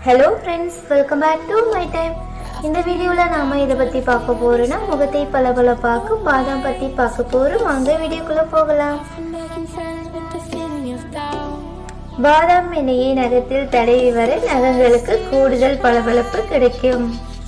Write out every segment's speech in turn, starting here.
Hello friends welcome back to my time இந்த வீடியோவில் நாம் இதை பற்றி பார்க்க போகிறோன்னா முகத்தை பளபளப்பாக்கும் பாதாம் பற்றி பார்க்க போகிறோம் வாங்க வீடியோக்குள்ளே போகலாம் பாதாம் எண்ணெயை நகத்தில் தடவி வர நகங்களுக்கு கூடுதல் பளபளப்பு கிடைக்கும்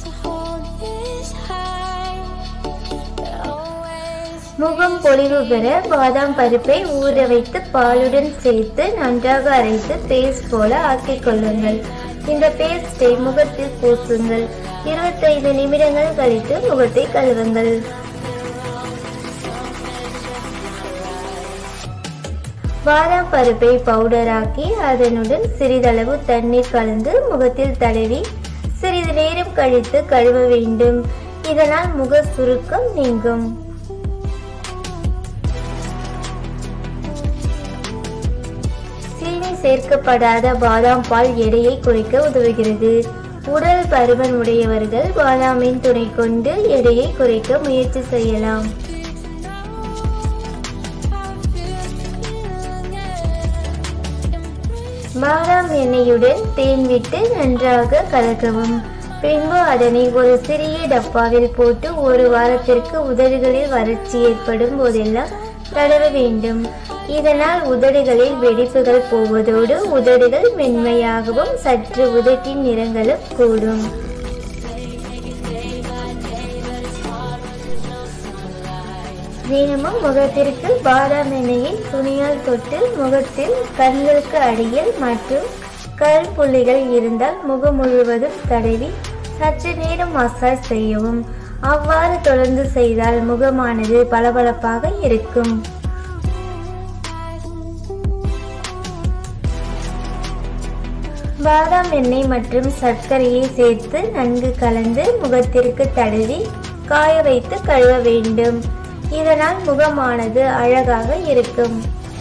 முகம் பொலிவு பெற பாதாம் பருப்பை ஊற வைத்து பாலுடன் சேர்த்து நன்றாக அரைத்து பேஸ்ட் போல ஆக்கிக் கொள்ளுங்கள் இந்த பேஸ்டை முகத்தில் பூசுங்கள் இருபத்தைந்து நிமிடங்கள் கழித்து முகத்தை கழுவுங்கள் பாதாம் பருப்பை பவுடராக்கி அதனுடன் சிறிதளவு தண்ணீர் கலந்து முகத்தில் தடவி சிறிது நேரம் கழித்து கழுவ வேண்டும் இதனால் முக சுருக்கம் நீங்கும் சீனி சேர்க்கப்படாத பாதாம் பால் எடையை குறைக்க உதவுகிறது உடல் பருமன் உடையவர்கள் பாதாமின் துணை கொண்டு எடையை குறைக்க முயற்சி செய்யலாம் பாதாம் எண்ணெயுடன் தேன் விட்டு நன்றாக கலக்கவும் பின்பு அதனை ஒரு சிறிய டப்பாவில் போட்டு ஒரு வாரத்திற்கு உதடுகளில் வறட்சி ஏற்படும் போதெல்லாம் தடவ வேண்டும் இதனால் உதடுகளில் வெடிப்புகள் போவதோடு உதடுகள் மென்மையாகவும் சற்று உதட்டின் நிறங்களும் கூடும் தினமும் முகத்திற்கு பாதாம் எண்ணெயை துணியால் தொட்டு முகத்தில் கண்களுக்கு அடியில் மற்றும் கல் புள்ளிகள் இருந்தால் முகம் முழுவதும் தடவி சற்று நேரம் மசாஜ் செய்யவும் அவ்வாறு தொடர்ந்து செய்தால் முகமானது பளபளப்பாக இருக்கும் பாதாம் எண்ணெய் மற்றும் சர்க்கரையை சேர்த்து நன்கு கலந்து முகத்திற்கு தடவி காய வைத்து கழுவ வேண்டும் இதனால் முகமானது அழகாக இருக்கும்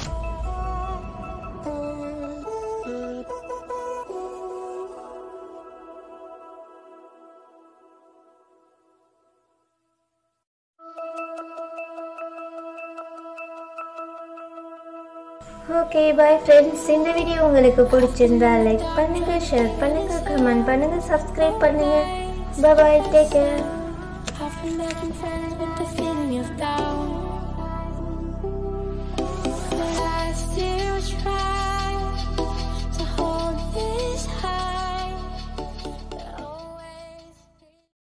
ஓகே பாய் ஃப்ரெண்ட்ஸ் இந்த வீடியோ உங்களுக்கு பிடிச்சிருந்தா லைக் பண்ணுங்க ஷேர் பண்ணுங்க கமெண்ட் பண்ணுங்க சப்ஸ்கிரைப் பண்ணுங்க bye take care I've been back in time with the feeling of doubt.